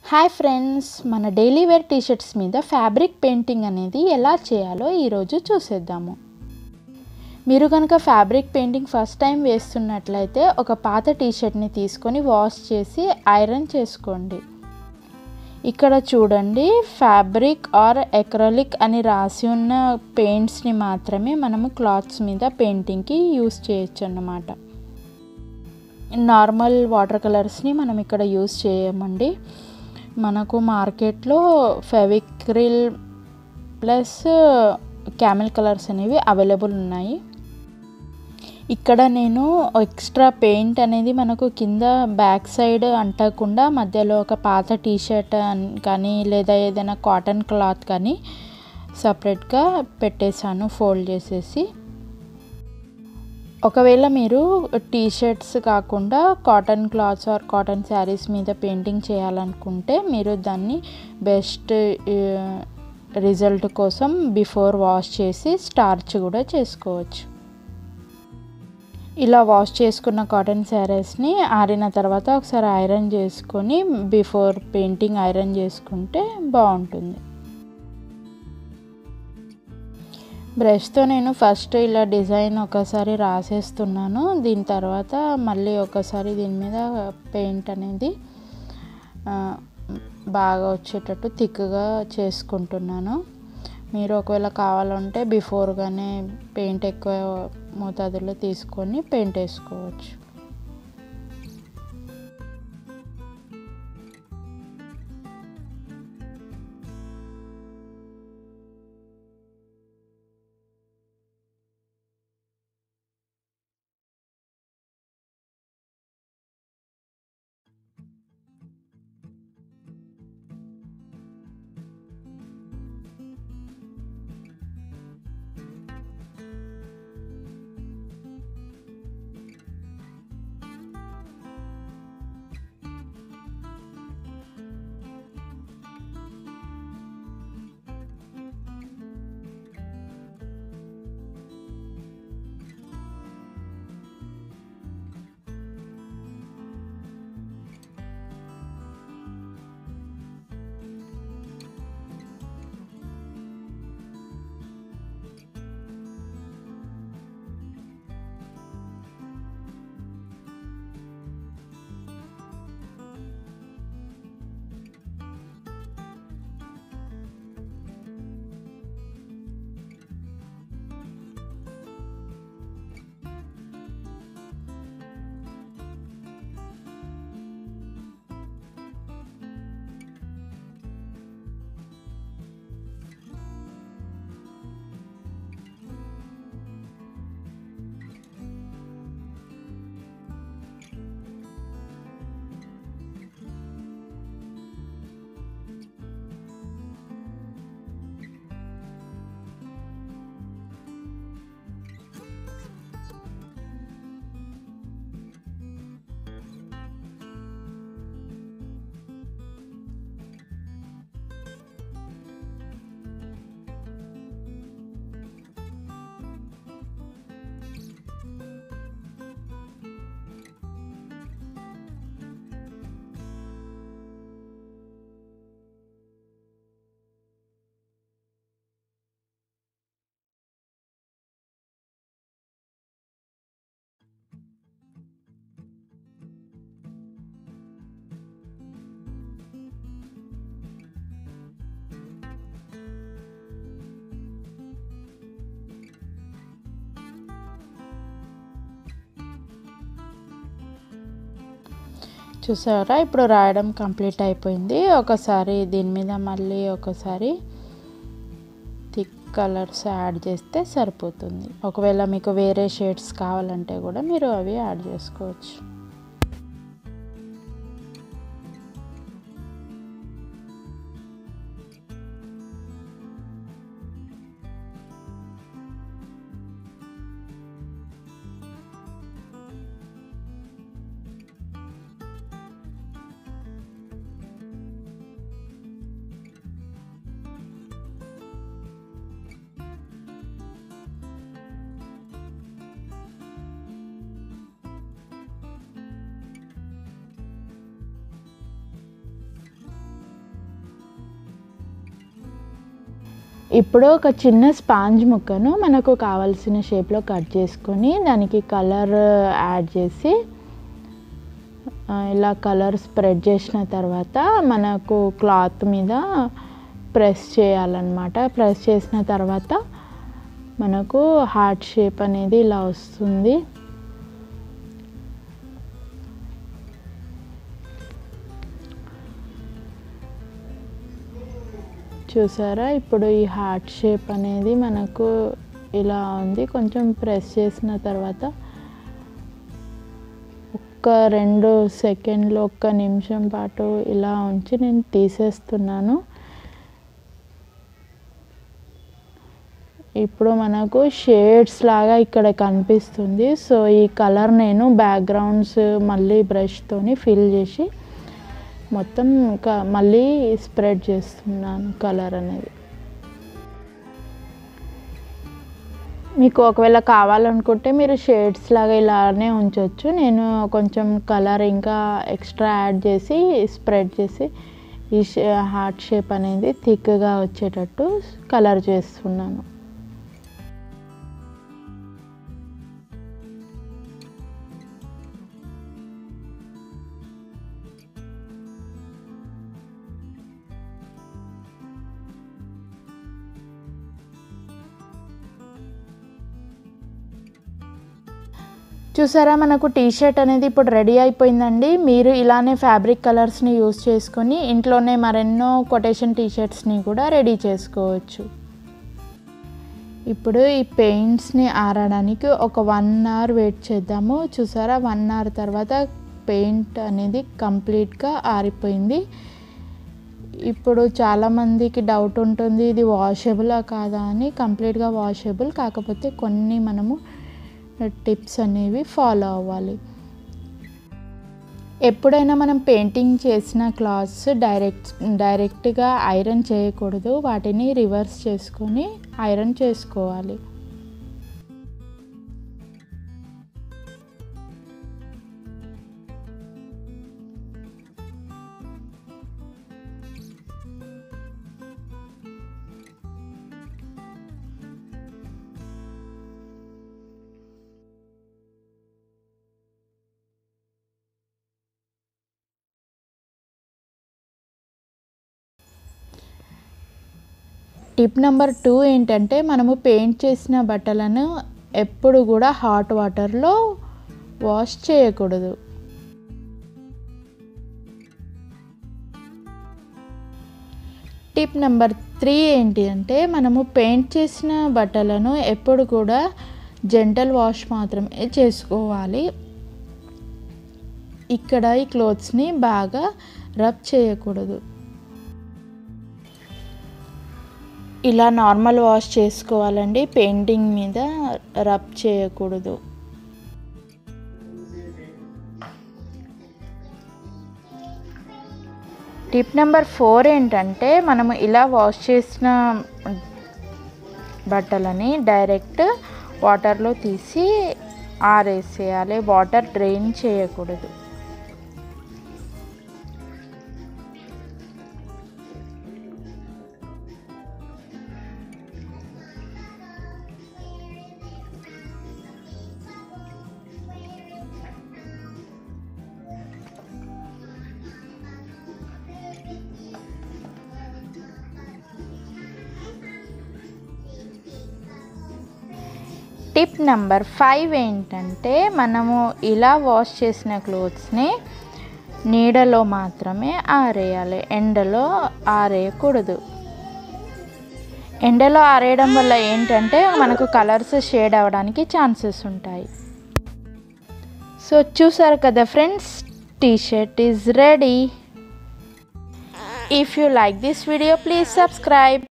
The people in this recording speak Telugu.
హాయ్ ఫ్రెండ్స్ మన డైలీ వేర్ టీషర్ట్స్ మీద ఫ్యాబ్రిక్ పెయింటింగ్ అనేది ఎలా చేయాలో ఈరోజు చూసేద్దాము మీరు కనుక ఫ్యాబ్రిక్ పెయింటింగ్ ఫస్ట్ టైం వేస్తున్నట్లయితే ఒక పాత టీషర్ట్ని తీసుకొని వాష్ చేసి ఐరన్ చేసుకోండి ఇక్కడ చూడండి ఫ్యాబ్రిక్ ఆర్ ఎక్రలిక్ అని రాసి ఉన్న పెయింట్స్ని మాత్రమే మనము క్లాత్స్ మీద పెయింటింగ్కి యూస్ చేయొచ్చు అన్నమాట నార్మల్ వాటర్ కలర్స్ని మనం ఇక్కడ యూస్ చేయమండి మనకు మార్కెట్లో ఫెవిక్రిల్ ప్లస్ క్యామెల్ కలర్స్ అనేవి అవైలబుల్ ఉన్నాయి ఇక్కడ నేను ఎక్స్ట్రా పెయింట్ అనేది మనకు కింద బ్యాక్ సైడ్ అంటకుండా మధ్యలో ఒక పాత టీషర్ట్ కానీ లేదా ఏదైనా కాటన్ క్లాత్ కానీ సపరేట్గా పెట్టేశాను ఫోల్డ్ చేసేసి ఒకవేళ మీరు టీషర్ట్స్ కాకుండా cotton clothes or cotton sarees మీద పెయింటింగ్ చేయాలనుకుంటే మీరు దాన్ని బెస్ట్ రిజల్ట్ కోసం బిఫోర్ వాష్ చేసి స్టార్చ్ కూడా చేసుకోవచ్చు ఇలా వాష్ చేసుకున్న కాటన్ శారీస్ని ఆరిన తర్వాత ఒకసారి ఐరన్ చేసుకొని బిఫోర్ పెయింటింగ్ ఐరన్ చేసుకుంటే బాగుంటుంది బ్రష్తో నేను ఫస్ట్ ఇలా డిజైన్ ఒకసారి రాసేస్తున్నాను దీని తర్వాత మళ్ళీ ఒకసారి దీని మీద పెయింట్ అనేది బాగా వచ్చేటట్టు థిక్గా చేసుకుంటున్నాను మీరు ఒకవేళ కావాలంటే బిఫోర్గానే పెయింట్ ఎక్కువ మోతాదులో తీసుకొని పెయింట్ వేసుకోవచ్చు చూసారా ఇప్పుడు రాయడం కంప్లీట్ అయిపోయింది ఒకసారి దీని మీద మళ్ళీ ఒకసారి థిక్ కలర్స్ యాడ్ చేస్తే సరిపోతుంది ఒకవేళ మీకు వేరే షేడ్స్ కావాలంటే కూడా మీరు అవి యాడ్ చేసుకోవచ్చు ఇప్పుడు ఒక చిన్న స్పాంజ్ ముక్కను మనకు కావాల్సిన షేప్లో కట్ చేసుకొని దానికి కలర్ యాడ్ చేసి ఆ, ఇలా కలర్ స్ప్రెడ్ చేసిన తర్వాత మనకు క్లాత్ మీద ప్రెస్ చేయాలన్నమాట ప్రెస్ చేసిన తర్వాత మనకు హార్ట్ షేప్ అనేది ఇలా వస్తుంది చూసారా ఇప్పుడు ఈ హార్ట్ షేప్ అనేది మనకు ఇలా ఉంది కొంచెం ప్రెస్ చేసిన తర్వాత ఒక్క రెండు సెకండ్లు ఒక్క నిమిషం పాటు ఇలా ఉంచి నేను తీసేస్తున్నాను ఇప్పుడు మనకు షేడ్స్ లాగా ఇక్కడ కనిపిస్తుంది సో ఈ కలర్ నేను బ్యాక్గ్రౌండ్స్ మళ్ళీ బ్రష్తోని ఫిల్ చేసి మొత్తం ఇంకా మళ్ళీ స్ప్రెడ్ చేస్తున్నాను కలర్ అనేది మీకు ఒకవేళ కావాలనుకుంటే మీరు షేడ్స్ లాగా ఇలానే ఉంచవచ్చు నేను కొంచెం కలర్ ఇంకా ఎక్స్ట్రా యాడ్ చేసి స్ప్రెడ్ చేసి ఈ హార్ట్ షేప్ అనేది థిక్గా వచ్చేటట్టు కలర్ చేస్తున్నాను చూసారా మనకు టీ షర్ట్ అనేది ఇప్పుడు రెడీ అయిపోయిందండి మీరు ఇలానే ఫ్యాబ్రిక్ కలర్స్ని యూస్ చేసుకొని ఇంట్లోనే మరెన్నో కొటేషన్ టీ షర్ట్స్ని కూడా రెడీ చేసుకోవచ్చు ఇప్పుడు ఈ పెయింట్స్ని ఆరడానికి ఒక వన్ అవర్ వెయిట్ చేద్దాము చూసారా వన్ అవర్ తర్వాత పెయింట్ అనేది కంప్లీట్గా ఆరిపోయింది ఇప్పుడు చాలామందికి డౌట్ ఉంటుంది ఇది వాషబులా కాదా అని కంప్లీట్గా వాషబుల్ కాకపోతే కొన్ని మనము టిప్స్ అనేవి ఫాలో అవ్వాలి ఎప్పుడైనా మనం పెయింటింగ్ చేసిన క్లాత్స్ డైరెక్ట్ డైరెక్ట్గా ఐరన్ చేయకూడదు వాటిని రివర్స్ చేసుకొని ఐరన్ చేసుకోవాలి టిప్ నెంబర్ టూ ఏంటంటే మనము పెయింట్ చేసిన బట్టలను ఎప్పుడు కూడా హాట్ వాటర్లో వాష్ చేయకూడదు టిప్ నెంబర్ త్రీ ఏంటి అంటే మనము పెయింట్ చేసిన బట్టలను ఎప్పుడు కూడా జెంటల్ వాష్ మాత్రమే చేసుకోవాలి ఇక్కడ ఈ క్లోత్స్ని బాగా రబ్ చేయకూడదు ఇలా నార్మల్ వాష్ చేసుకోవాలండి పెయింటింగ్ మీద రబ్ చేయకూడదు టిప్ నెంబర్ ఫోర్ ఏంటంటే మనము ఇలా వాష్ చేసిన బట్టలని డైరెక్ట్ వాటర్లో తీసి ఆరేసేయాలి వాటర్ డ్రైన్ చేయకూడదు టిప్ నెంబర్ ఫైవ్ ఏంటంటే మనము ఇలా వాష్ చేసిన క్లోత్స్ని నీడలో మాత్రమే ఆరేయాలి ఎండలో ఆరేయకూడదు ఎండలో ఆరేయడం వల్ల ఏంటంటే మనకు కలర్స్ షేడ్ అవ్వడానికి ఛాన్సెస్ ఉంటాయి సో చూసారు కదా friends T shirt is ready if you like this video please subscribe